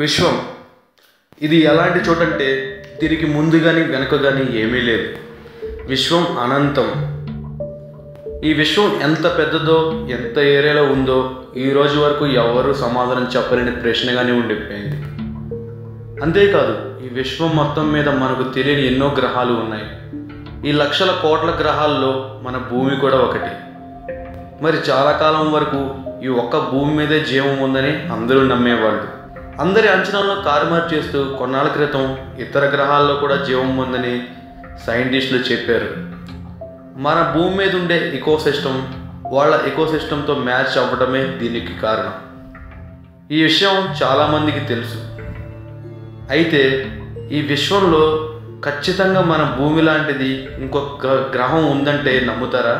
విశ్వం ఇది ఎలాంటి చోటంటే దీనికి ముందు కానీ వెనుక కానీ ఏమీ లేదు విశ్వం అనంతం ఈ విశ్వం ఎంత పెద్దదో ఎంత ఏరియాలో ఉందో ఈ రోజు వరకు ఎవరు సమాధానం చెప్పలేని ప్రశ్నగానే ఉండిపోయింది అంతేకాదు ఈ విశ్వం మొత్తం మీద మనకు తెలియని ఎన్నో గ్రహాలు ఉన్నాయి ఈ లక్షల కోట్ల గ్రహాల్లో మన భూమి కూడా ఒకటి మరి చాలా కాలం వరకు ఈ ఒక్క భూమి మీదే జీవం ఉందని అందరూ నమ్మేవాళ్ళు అందరి అంచనాలను తారుమారు చేస్తూ కొన్నాళ్ళ క్రితం ఇతర గ్రహాల్లో కూడా జీవం ఉందని సైంటిస్టులు చెప్పారు మన భూమి మీద ఉండే ఇకో సిస్టమ్ వాళ్ళ ఇకో సిస్టంతో మ్యాచ్ అవ్వడమే దీనికి కారణం ఈ విషయం చాలామందికి తెలుసు అయితే ఈ విశ్వంలో ఖచ్చితంగా మన భూమి లాంటిది ఇంకొక గ్ర- గ్రహం ఉందంటే నమ్ముతారా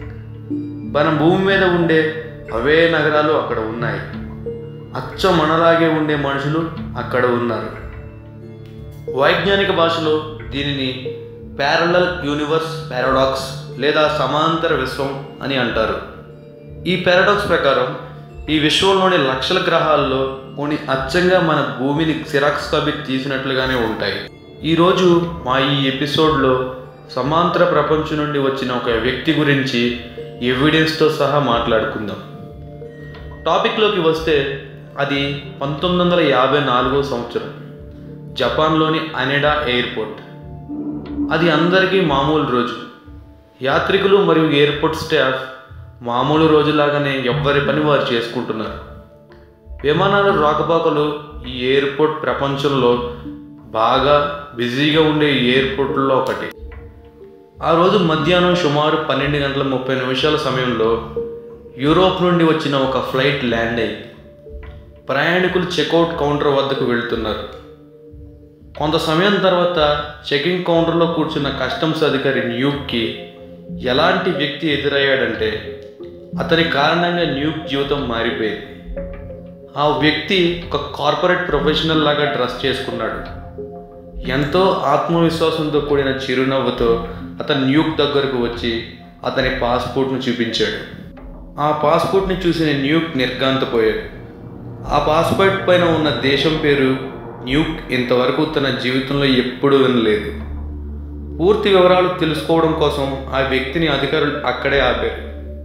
మన భూమి మీద ఉండే అవే నగరాలు అక్కడ ఉన్నాయి అచ్చ మనలాగే ఉండే మనుషులు అక్కడ ఉన్నారు వైజ్ఞానిక భాషలో దీనిని ప్యారలల్ యూనివర్స్ పారాడాక్స్ లేదా సమాంతర విశ్వం అని అంటారు ఈ పారాడాక్స్ ప్రకారం ఈ విశ్వంలోని లక్షల గ్రహాల్లో కొన్ని అచ్చంగా మన భూమిని జిరాక్స్ కాపీ తీసినట్లుగానే ఉంటాయి ఈరోజు మా ఈ ఎపిసోడ్లో సమాంతర ప్రపంచం నుండి వచ్చిన ఒక వ్యక్తి గురించి ఎవిడెన్స్తో సహా మాట్లాడుకుందాం టాపిక్లోకి వస్తే అది పంతొమ్మిది వందల యాభై నాలుగో సంవత్సరం జపాన్లోని అనెడా ఎయిర్పోర్ట్ అది అందరికీ మామూలు రోజు యాత్రికులు మరియు ఎయిర్పోర్ట్ స్టాఫ్ మామూలు రోజులాగానే ఎవ్వరి పని వారు చేసుకుంటున్నారు విమానాల రాకపోకలు ఈ ఎయిర్పోర్ట్ ప్రపంచంలో బాగా బిజీగా ఉండే ఎయిర్పోర్ట్లో ఒకటి ఆ రోజు మధ్యాహ్నం సుమారు పన్నెండు గంటల ముప్పై నిమిషాల సమయంలో యూరోప్ నుండి వచ్చిన ఒక ఫ్లైట్ ల్యాండ్ అయింది ప్రయాణికులు చెక్అవుట్ కౌంటర్ వద్దకు వెళ్తున్నారు కొంత సమయం తర్వాత చెకింగ్ కౌంటర్లో కూర్చున్న కస్టమ్స్ అధికారి న్యూక్కి ఎలాంటి వ్యక్తి ఎదురయ్యాడంటే అతని కారణంగా న్యూక్ జీవితం మారిపోయింది ఆ వ్యక్తి ఒక కార్పొరేట్ ప్రొఫెషనల్ లాగా డ్రెస్ చేసుకున్నాడు ఎంతో ఆత్మవిశ్వాసంతో కూడిన చిరునవ్వుతో అతను న్యూక్ దగ్గరకు వచ్చి అతని పాస్పోర్ట్ను చూపించాడు ఆ పాస్పోర్ట్ని చూసిన న్యూక్ నిర్గాంతపోయాడు ఆ పాస్పోర్ట్ పైన ఉన్న దేశం పేరు న్యూక్ ఇంతవరకు తన జీవితంలో ఎప్పుడూ వినలేదు పూర్తి వివరాలు తెలుసుకోవడం కోసం ఆ వ్యక్తిని అధికారులు అక్కడే ఆపారు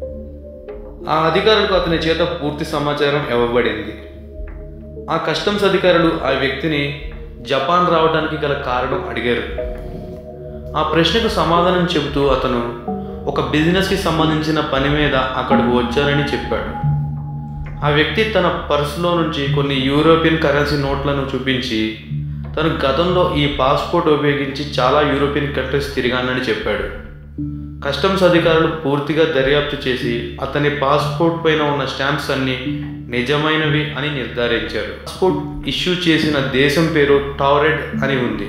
ఆ అధికారులకు అతని చేత పూర్తి సమాచారం ఇవ్వబడింది ఆ కస్టమ్స్ అధికారులు ఆ వ్యక్తిని జపాన్ రావడానికి గల కారణం అడిగారు ఆ ప్రశ్నకు సమాధానం చెబుతూ అతను ఒక బిజినెస్కి సంబంధించిన పని మీద అక్కడికి వచ్చారని చెప్పాడు ఆ వ్యక్తి తన పర్సులో నుంచి కొన్ని యూరోపియన్ కరెన్సీ నోట్లను చూపించి తను గతంలో ఈ పాస్పోర్ట్ ఉపయోగించి చాలా యూరోపియన్ కంట్రీస్ తిరిగానని చెప్పాడు కస్టమ్స్ అధికారులు పూర్తిగా దర్యాప్తు చేసి అతని పాస్పోర్ట్ పైన ఉన్న స్టాంప్స్ అన్ని నిజమైనవి అని నిర్ధారించారు పాస్పోర్ట్ ఇష్యూ చేసిన దేశం పేరు టారెడ్ అని ఉంది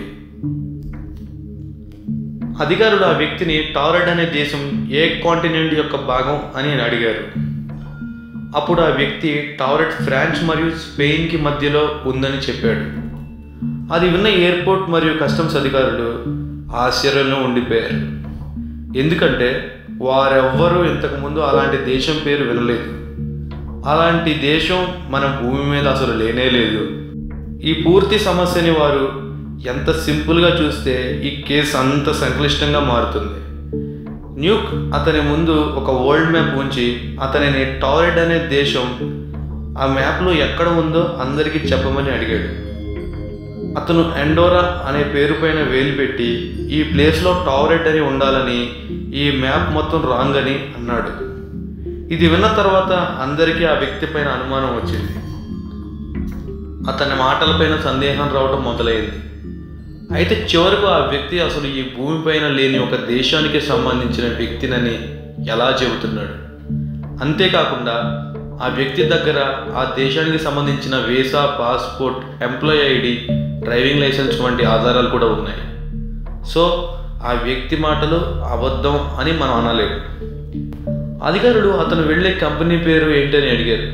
అధికారులు ఆ వ్యక్తిని టారెడ్ అనే దేశం ఏ కాంటినెంట్ యొక్క భాగం అని అడిగారు అప్పుడు ఆ వ్యక్తి టారెట్ ఫ్రాన్స్ మరియు స్పెయిన్కి మధ్యలో ఉందని చెప్పాడు అది విన్న ఎయిర్పోర్ట్ మరియు కస్టమ్స్ అధికారులు ఆశ్చర్యంలో ఉండిపోయారు ఎందుకంటే వారెవ్వరూ ఇంతకుముందు అలాంటి దేశం పేరు వినలేదు అలాంటి దేశం మన భూమి మీద అసలు లేనే లేదు ఈ పూర్తి సమస్యని వారు ఎంత సింపుల్గా చూస్తే ఈ కేసు అంత సంక్లిష్టంగా మారుతుంది న్యూక్ అతని ముందు ఒక వరల్డ్ మ్యాప్ ఉంచి అతనిని టారెడ్ అనే దేశం ఆ మ్యాప్లో ఎక్కడ ఉందో అందరికీ చెప్పమని అడిగాడు అతను ఎండోరా అనే పేరు పైన వేలు పెట్టి ఈ ప్లేస్లో టారెడ్ అని ఉండాలని ఈ మ్యాప్ మొత్తం రాంగ్ అని అన్నాడు ఇది విన్న తర్వాత అందరికీ ఆ వ్యక్తి పైన అనుమానం వచ్చింది అతని మాటలపైన సందేహం రావటం మొదలైంది అయితే చివరకు ఆ వ్యక్తి అసలు ఈ భూమిపైన లేని ఒక దేశానికి సంబంధించిన వ్యక్తినని ఎలా చెబుతున్నాడు అంతేకాకుండా ఆ వ్యక్తి దగ్గర ఆ దేశానికి సంబంధించిన visa passport employ ID driving licence వంటి ఆధారాలు కూడా ఉన్నాయి సో ఆ వ్యక్తి మాటలు అబద్ధం అని మనం అనలేము అధికారులు అతను వెళ్ళే కంపెనీ పేరు ఏంటని అడిగారు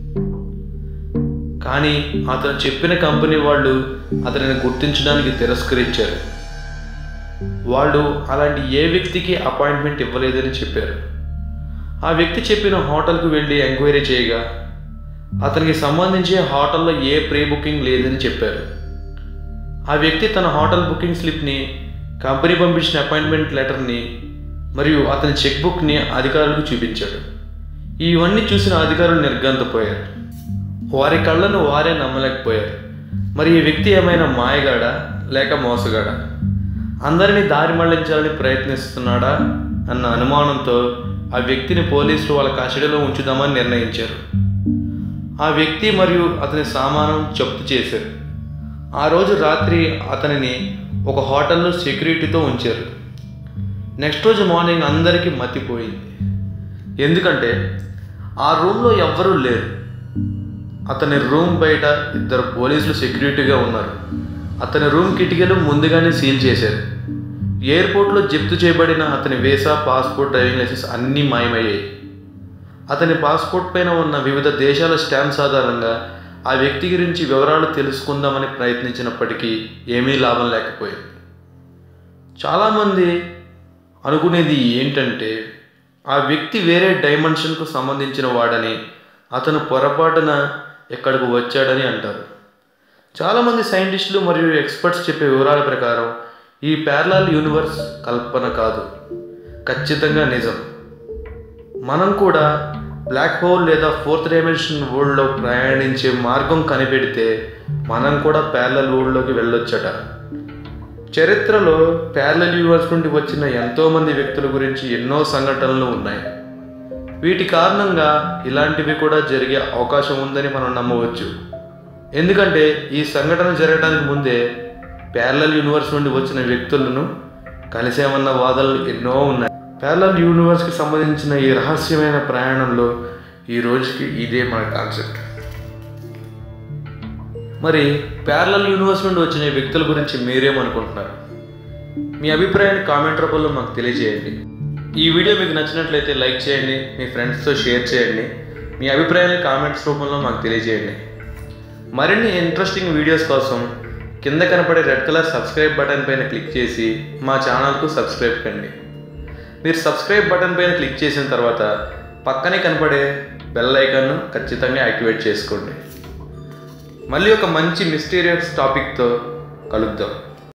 కానీ అతను చెప్పిన కంపెనీ వాళ్ళు అతనిని గుర్తించడానికి తిరస్కరించారు వాళ్ళు అలాంటి ఏ వ్యక్తికి అపాయింట్మెంట్ ఇవ్వలేదని చెప్పారు ఆ వ్యక్తి చెప్పిన హోటల్కు వెళ్ళి ఎంక్వైరీ చేయగా అతనికి సంబంధించి హోటల్లో ఏ ప్రీ బుకింగ్ లేదని చెప్పారు ఆ వ్యక్తి తన హోటల్ బుకింగ్ స్లిప్ని కంపెనీ పంపించిన అపాయింట్మెంట్ లెటర్ని మరియు అతని చెక్ బుక్ని అధికారులకు చూపించాడు ఇవన్నీ చూసిన అధికారులు నిర్గంతపోయారు వారి కళ్ళను వారే నమ్మలేకపోయారు మరి ఈ వ్యక్తి ఏమైనా మాయగాడా లేక మోసగాడా అందరినీ దారి మళ్లించాలని ప్రయత్నిస్తున్నాడా అన్న అనుమానంతో ఆ వ్యక్తిని పోలీసులు వాళ్ళ కస్టడీలో ఉంచుదామని నిర్ణయించారు ఆ వ్యక్తి మరియు అతని సామానం జప్తు చేశారు ఆ రోజు రాత్రి అతనిని ఒక హోటల్లో సెక్యూరిటీతో ఉంచారు నెక్స్ట్ రోజు మార్నింగ్ అందరికీ మతిపోయింది ఎందుకంటే ఆ రూమ్లో ఎవ్వరూ లేరు అతని రూమ్ బయట ఇద్దరు పోలీసులు సెక్యూరిటీగా ఉన్నారు అతని రూమ్ కిటికీలు ముందుగానే సీల్ చేశారు ఎయిర్పోర్ట్లో జప్తు చేయబడిన అతని వీసా పాస్పోర్ట్ డ్రైవింగ్ లైసెన్స్ అన్నీ మాయమయ్యాయి అతని పాస్పోర్ట్ పైన ఉన్న వివిధ దేశాల స్టాంప్స్ ఆధారంగా ఆ వ్యక్తి గురించి వివరాలు తెలుసుకుందామని ప్రయత్నించినప్పటికీ ఏమీ లాభం లేకపోయింది చాలామంది అనుకునేది ఏంటంటే ఆ వ్యక్తి వేరే డైమెన్షన్కు సంబంధించిన వాడని అతను పొరపాటున ఎక్కడికి వచ్చాడని అంటారు చాలామంది సైంటిస్టులు మరియు ఎక్స్పర్ట్స్ చెప్పే వివరాల ప్రకారం ఈ ప్యారలాల్ యూనివర్స్ కల్పన కాదు ఖచ్చితంగా నిజం మనం కూడా బ్లాక్ హోల్ లేదా ఫోర్త్ డైమెన్షన్ వరల్డ్లో ప్రయాణించే మార్గం కనిపెడితే మనం కూడా ప్యారలల్ వరల్డ్లోకి వెళ్ళొచ్చట చరిత్రలో ప్యారలల్ యూనివర్స్ నుండి వచ్చిన ఎంతోమంది వ్యక్తుల గురించి ఎన్నో సంఘటనలు ఉన్నాయి వీటి కారణంగా ఇలాంటివి కూడా జరిగే అవకాశం ఉందని మనం నమ్మవచ్చు ఎందుకంటే ఈ సంఘటన జరగడానికి ముందే ప్యారలల్ యూనివర్స్ నుండి వచ్చిన వ్యక్తులను కలిసేమన్న వాదనలు ఎన్నో ఉన్నాయి ప్యారలల్ యూనివర్స్కి సంబంధించిన ఈ రహస్యమైన ప్రయాణంలో ఈ రోజుకి ఇదే మన కాన్సెప్ట్ మరి ప్యారలల్ యూనివర్స్ నుండి వచ్చిన ఈ వ్యక్తుల గురించి మీరేమనుకుంటున్నారు మీ అభిప్రాయాన్ని కామెంట్ రూపంలో మాకు తెలియజేయండి ఈ వీడియో మీకు నచ్చినట్లయితే లైక్ చేయండి మీ ఫ్రెండ్స్తో షేర్ చేయండి మీ అభిప్రాయాన్ని కామెంట్స్ రూపంలో మాకు తెలియజేయండి మరిన్ని ఇంట్రెస్టింగ్ వీడియోస్ కోసం కింద కనపడే రెడ్ కలర్ సబ్స్క్రైబ్ బటన్ పైన క్లిక్ చేసి మా ఛానల్కు సబ్స్క్రైబ్ కండి మీరు సబ్స్క్రైబ్ బటన్ పైన క్లిక్ చేసిన తర్వాత పక్కనే కనపడే బెల్ ఐకాన్ను ఖచ్చితంగా యాక్టివేట్ చేసుకోండి మళ్ళీ ఒక మంచి మిస్టీరియస్ టాపిక్తో కలుద్దాం